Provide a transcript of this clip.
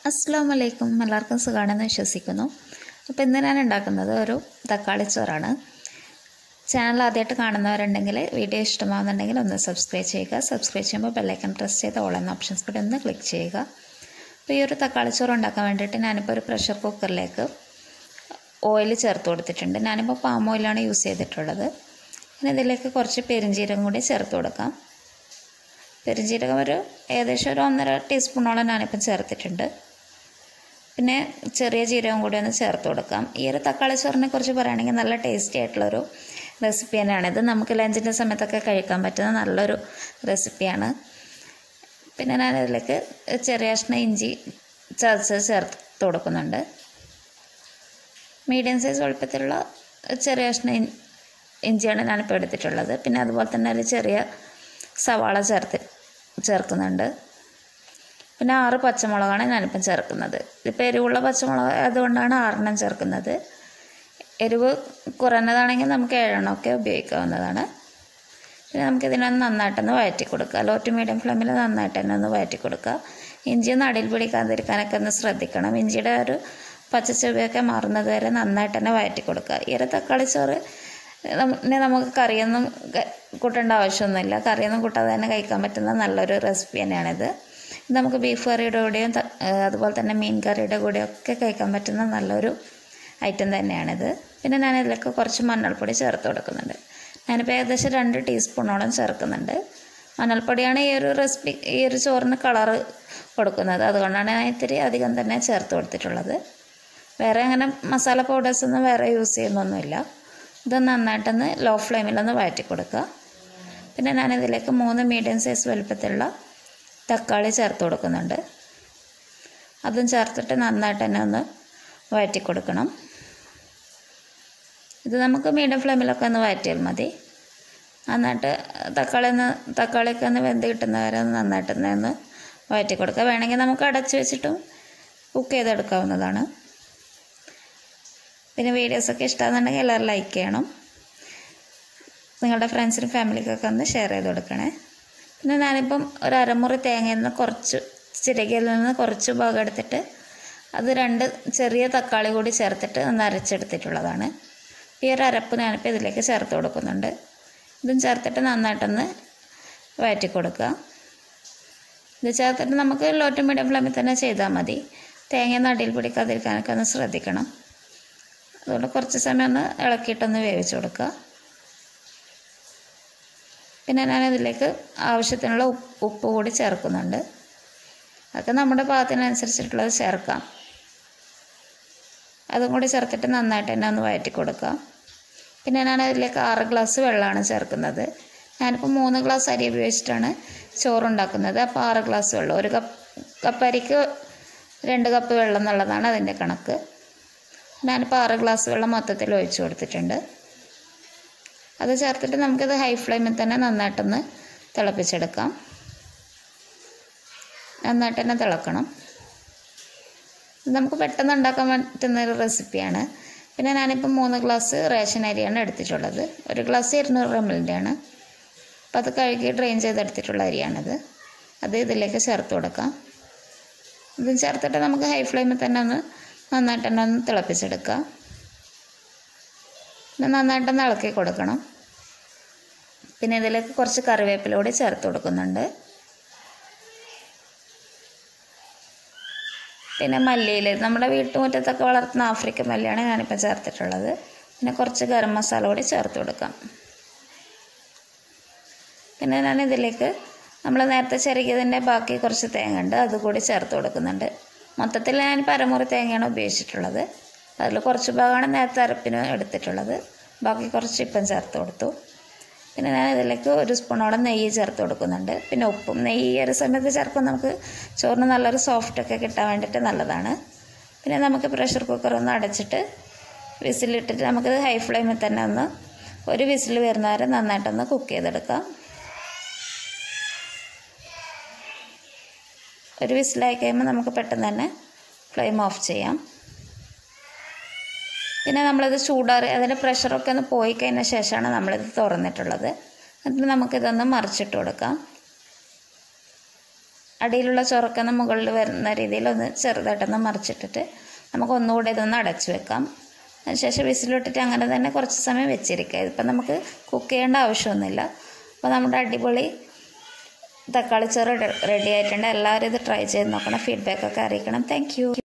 അസ്സാം വലൈക്കും എല്ലാവർക്കും സുഖമാണെന്ന് വിശ്വസിക്കുന്നു അപ്പോൾ ഇന്ന് ഞാൻ ഉണ്ടാക്കുന്നത് ഒരു തക്കാളി ചോറാണ് ചാനൽ ആദ്യമായിട്ട് കാണുന്നവരുണ്ടെങ്കിൽ വീഡിയോ ഇഷ്ടമാകുന്നുണ്ടെങ്കിൽ ഒന്ന് സബ്സ്ക്രൈബ് ചെയ്യുക സബ്സ്ക്രൈബ് ചെയ്യുമ്പോൾ ബെല്ലൈക്കൺ പ്രസ് ചെയ്ത് ഓൾ എന്ന ഓപ്ഷൻസ് കൂടി ഒന്ന് ക്ലിക്ക് ചെയ്യുക അപ്പോൾ ഈ ഒരു തക്കാളി ചോറ് ഉണ്ടാക്കാൻ വേണ്ടിയിട്ട് ഞാനിപ്പോൾ ഒരു പ്രഷർ കുക്കറിലേക്ക് ഓയിൽ ചേർത്ത് കൊടുത്തിട്ടുണ്ട് ഞാനിപ്പോൾ പാം ഓയിലാണ് യൂസ് ചെയ്തിട്ടുള്ളത് പിന്നെ ഇതിലേക്ക് കുറച്ച് പെരിഞ്ജീരകം കൂടി ചേർത്ത് കൊടുക്കാം പെരിഞ്ജീരകം ഒരു ഏകദേശം ഒരു ഒന്നര ടീസ്പൂണോളം ഞാനിപ്പം ചേർത്തിട്ടുണ്ട് പിന്നെ ചെറിയ ജീരകം കൂടി ഒന്ന് ചേർത്ത് കൊടുക്കാം ഈ ഒരു തക്കാളി ചോറിനെ കുറിച്ച് പറയുകയാണെങ്കിൽ നല്ല ടേസ്റ്റി ആയിട്ടുള്ളൊരു റെസിപ്പി തന്നെയാണ് ഇത് നമുക്ക് ലഞ്ചിൻ്റെ സമയത്തൊക്കെ കഴിക്കാൻ പറ്റുന്ന നല്ലൊരു റെസിപ്പിയാണ് പിന്നെ ഞാൻ ഇതിലേക്ക് ചെറിയ കഷ്ണം ഇഞ്ചി ചതച്ച് ചേർത്ത് കൊടുക്കുന്നുണ്ട് മീഡിയം സൈസ് വലുപ്പത്തിലുള്ള ചെറിയ കഷ്ണം ഇഞ്ചിയാണ് ഞാനിപ്പോൾ എടുത്തിട്ടുള്ളത് പിന്നെ അതുപോലെ തന്നെ ഒരു ചെറിയ സവാള ചേർത്ത് ചേർക്കുന്നുണ്ട് പിന്നെ ആറ് പച്ചമുളകാണ് ഞാനിപ്പം ചേർക്കുന്നത് ഇതിപ്പോൾ എരിവുള്ള പച്ചമുളക് അതുകൊണ്ടാണ് ആറെണ്ണം ചേർക്കുന്നത് എരിവ് കുറഞ്ഞതാണെങ്കിൽ നമുക്ക് ഏഴെണ്ണമൊക്കെ ഉപയോഗിക്കാവുന്നതാണ് പിന്നെ നമുക്കിതിനൊന്ന് നന്നായിട്ടൊന്ന് വഴറ്റി കൊടുക്കുക ലോ ടു മീഡിയം ഫ്ലെയിമിൽ നന്നായിട്ട് തന്നെ ഒന്ന് വഴറ്റി കൊടുക്കുക ഇഞ്ചി ഒന്ന് അടിയിൽ പിടിക്കാതിരിക്കാനൊക്കെ ഒന്ന് ശ്രദ്ധിക്കണം ഇഞ്ചിയുടെ ഒരു പച്ചച്ചെവിയൊക്കെ മാറുന്നത് വരെ നന്നായിട്ട് തന്നെ വഴറ്റി കൊടുക്കുക ഈ ഒരു തക്കാളി ചോറ് പിന്നെ നമുക്ക് കറിയൊന്നും കൂട്ടേണ്ട ആവശ്യമൊന്നുമില്ല കറിയൊന്നും കൂട്ടാതെ തന്നെ കഴിക്കാൻ പറ്റുന്ന നല്ലൊരു റെസിപ്പി തന്നെയാണിത് നമുക്ക് ബീഫ് കറിയുടെ കൂടെയും അതുപോലെ തന്നെ മീൻ കറിയുടെ കൂടെയും ഒക്കെ കഴിക്കാൻ പറ്റുന്ന നല്ലൊരു ഐറ്റം തന്നെയാണിത് പിന്നെ ഞാൻ ഇതിലേക്ക് കുറച്ച് മഞ്ഞൾപ്പൊടി ചേർത്ത് കൊടുക്കുന്നുണ്ട് ഞാനിപ്പോൾ ഏകദേശം രണ്ട് ടീസ്പൂണോളം ചേർക്കുന്നുണ്ട് മഞ്ഞൾപ്പൊടിയാണ് ഈ ഒരു റെസിപ്പി ഈ ഒരു ചോറിന് കളറ് കൊടുക്കുന്നത് അതുകൊണ്ടാണ് ഞാൻ ഇത്തിരി അധികം തന്നെ ചേർത്ത് കൊടുത്തിട്ടുള്ളത് വേറെ അങ്ങനെ മസാല പൗഡേഴ്സൊന്നും വേറെ യൂസ് ചെയ്യുന്നൊന്നുമില്ല ഇത് നന്നായിട്ടൊന്ന് ലോ ഫ്ലെയിമിലൊന്ന് വഴറ്റി കൊടുക്കുക പിന്നെ ഞാനിതിലേക്ക് മൂന്ന് മീഡിയം സൈസ് വലുപ്പത്തിലുള്ള തക്കാളി ചേർത്ത് കൊടുക്കുന്നുണ്ട് അതും ചേർത്തിട്ട് നന്നായിട്ട് തന്നെ ഒന്ന് വഴറ്റി കൊടുക്കണം ഇത് നമുക്ക് മീഡിയം ഫ്ലെയിമിലൊക്കെ ഒന്ന് വഴറ്റിയാൽ മതി നന്നായിട്ട് തക്കാളി ഒന്ന് തക്കാളിയൊക്കെ ഒന്ന് വെന്ത് കിട്ടുന്നവരെ നന്നായിട്ട് തന്നെ ഒന്ന് വഴറ്റി കൊടുക്കുക വേണമെങ്കിൽ നമുക്ക് അടച്ച് വെച്ചിട്ടും കുക്ക് ചെയ്തെടുക്കാവുന്നതാണ് പിന്നെ വീഡിയോസൊക്കെ ഇഷ്ടമാണെന്നുണ്ടെങ്കിൽ എല്ലാവരും ലൈക്ക് ചെയ്യണം നിങ്ങളുടെ ഫ്രണ്ട്സിനും ഫാമിലിക്കൊക്കെ ഒന്ന് ഷെയർ ചെയ്ത് കൊടുക്കണേ പിന്നെ ഞാനിപ്പം ഒരു അരമുറി തേങ്ങയിൽ നിന്ന് കുറച്ച് ചിരകയിൽ നിന്ന് കുറച്ച് ഭാഗം എടുത്തിട്ട് അത് രണ്ട് ചെറിയ തക്കാളി കൂടി ചേർത്തിട്ട് ഒന്ന് അരച്ചെടുത്തിട്ടുള്ളതാണ് ഈ ഒരു അരപ്പ് ഞാനിപ്പോൾ ഇതിലേക്ക് ചേർത്ത് കൊടുക്കുന്നുണ്ട് ഇതും ചേർത്തിട്ട് നന്നായിട്ടൊന്ന് വഴറ്റി കൊടുക്കുക ഇത് ചേർത്തിട്ട് നമുക്ക് ലോ ടു മീഡിയം ഫ്ലെയിമിൽ തന്നെ ചെയ്താൽ മതി തേങ്ങ നടിയിൽ പിടിക്കാതിരിക്കാനൊക്കെ ഒന്ന് ശ്രദ്ധിക്കണം അതുകൊണ്ട് കുറച്ച് സമയം ഒന്ന് ഇളക്കിയിട്ടൊന്ന് വേവിച്ച് കൊടുക്കുക പിന്നെ ഞാനതിലേക്ക് ആവശ്യത്തിനുള്ള ഉപ്പ് കൂടി ചേർക്കുന്നുണ്ട് അതൊക്കെ നമ്മുടെ പാകത്തിനനുസരിച്ചിട്ടുള്ളത് ചേർക്കാം അതും കൂടി ചേർത്തിട്ട് നന്നായിട്ട് തന്നെ ഒന്ന് വഴറ്റി കൊടുക്കാം പിന്നെ ഞാൻ അതിലേക്ക് ആറ് ഗ്ലാസ് വെള്ളമാണ് ചേർക്കുന്നത് ഞാനിപ്പോൾ മൂന്ന് ഗ്ലാസ് അരി ഉപയോഗിച്ചിട്ടാണ് ചോറുണ്ടാക്കുന്നത് അപ്പോൾ ആറ് ഗ്ലാസ് വെള്ളം ഒരു കപ്പ് കപ്പ് അരിക്ക് രണ്ട് കപ്പ് വെള്ളം എന്നുള്ളതാണ് അതിൻ്റെ കണക്ക് ഞാനിപ്പോൾ ആറ് ഗ്ലാസ് വെള്ളം മൊത്തത്തിൽ ഒഴിച്ചു കൊടുത്തിട്ടുണ്ട് അത് ചേർത്തിട്ട് നമുക്കിത് ഹൈ ഫ്ലെയിമിൽ തന്നെ നന്നായിട്ടൊന്ന് തിളപ്പിച്ചെടുക്കാം നന്നായിട്ട് തന്നെ തിളക്കണം നമുക്ക് പെട്ടെന്ന് ഉണ്ടാക്കാൻ പറ്റുന്ന ഒരു റെസിപ്പിയാണ് പിന്നെ ഞാനിപ്പോൾ മൂന്ന് ഗ്ലാസ് റേഷൻ അരിയാണ് എടുത്തിട്ടുള്ളത് ഒരു ഗ്ലാസ് ഇരുന്നൂറ് എം എല്ലിൻ്റെയാണ് അപ്പോൾ അത് കഴുകി ഡ്രെയിൻ ചെയ്തെടുത്തിട്ടുള്ള അരിയാണിത് അത് ഇതിലേക്ക് ചേർത്ത് കൊടുക്കാം ഇതും ചേർത്തിട്ട് നമുക്ക് ഹൈ ഫ്ലെയിമിൽ തന്നെ ഒന്ന് നന്നായിട്ട് തന്നെ ഒന്ന് തിളപ്പിച്ചെടുക്കാം പിന്നെ നന്നായിട്ടൊന്ന് ഇളക്കി കൊടുക്കണം പിന്നെ ഇതിലേക്ക് കുറച്ച് കറിവേപ്പില കൂടി ചേർത്ത് കൊടുക്കുന്നുണ്ട് പിന്നെ മല്ലിയിൽ നമ്മുടെ വീട്ടുമുറ്റത്തൊക്കെ വളർത്തുന്ന ആഫ്രിക്കൻ മല്ലിയാണ് ഞാനിപ്പോൾ ചേർത്തിട്ടുള്ളത് പിന്നെ കുറച്ച് ഗരം മസാല കൂടി ചേർത്ത് കൊടുക്കാം പിന്നെ ഞാൻ ഇതിലേക്ക് നമ്മൾ നേരത്തെ ചെറുകിയതിൻ്റെ ബാക്കി കുറച്ച് തേങ്ങ ഉണ്ട് അതുകൂടി ചേർത്ത് കൊടുക്കുന്നുണ്ട് മൊത്തത്തിൽ ഞാൻ പരമുറി തേങ്ങയാണ് ഉപയോഗിച്ചിട്ടുള്ളത് അതിൽ കുറച്ച് ഭാഗമാണ് നേരത്തെ അരപ്പിന് എടുത്തിട്ടുള്ളത് ബാക്കി കുറച്ച് ഇപ്പം ചേർത്ത് കൊടുത്തു പിന്നെ ഞാൻ ഇതിലേക്ക് ഒരു സ്പൂണോളം നെയ്യ് ചേർത്ത് കൊടുക്കുന്നുണ്ട് പിന്നെ ഉപ്പും നെയ്യ് ഈ ഒരു സമയത്ത് ചേർക്കുമ്പോൾ നമുക്ക് ചോറിന് നല്ലൊരു സോഫ്റ്റൊക്കെ കിട്ടാൻ വേണ്ടിയിട്ട് നല്ലതാണ് പിന്നെ നമുക്ക് പ്രഷർ കുക്കർ ഒന്ന് അടച്ചിട്ട് വിസിലിട്ടിട്ട് നമുക്കിത് ഹൈ ഫ്ലെയിമിൽ തന്നെ ഒന്ന് ഒരു വിസിൽ വരുന്ന വരെ നന്നായിട്ടൊന്ന് കുക്ക് ചെയ്തെടുക്കാം ഒരു വിസിലായി കഴിയുമ്പോൾ നമുക്ക് പെട്ടെന്ന് തന്നെ ഫ്ലെയിം ഓഫ് ചെയ്യാം പിന്നെ നമ്മളിത് ചൂടാറി അതിൻ്റെ പ്രഷറൊക്കെ ഒന്ന് പോയി കഴിഞ്ഞ ശേഷമാണ് നമ്മളിത് തുറന്നിട്ടുള്ളത് എന്നിട്ട് നമുക്കിതൊന്ന് മറിച്ചിട്ട് കൊടുക്കാം അടിയിലുള്ള ചൊറക്കുന്ന മുകളിൽ വരുന്ന രീതിയിൽ ഒന്ന് ചെറുതായിട്ടൊന്ന് മറിച്ചിട്ടിട്ട് നമുക്ക് ഒന്നുകൂടെ ഇതൊന്ന് അടച്ചു വെക്കാം അതിനുശേഷം വിസിലിട്ടിട്ട് അങ്ങനെ തന്നെ കുറച്ച് സമയം വെച്ചിരിക്കുക ഇതിപ്പോൾ നമുക്ക് കുക്ക് ചെയ്യേണ്ട ആവശ്യമൊന്നുമില്ല അപ്പോൾ നമ്മുടെ അടിപൊളി തക്കാളി ചോറ് റെഡി ആയിട്ടുണ്ട് എല്ലാവരും ഇത് ട്രൈ ചെയ്ത് നോക്കണം ഫീഡ്ബാക്കൊക്കെ അറിയിക്കണം താങ്ക്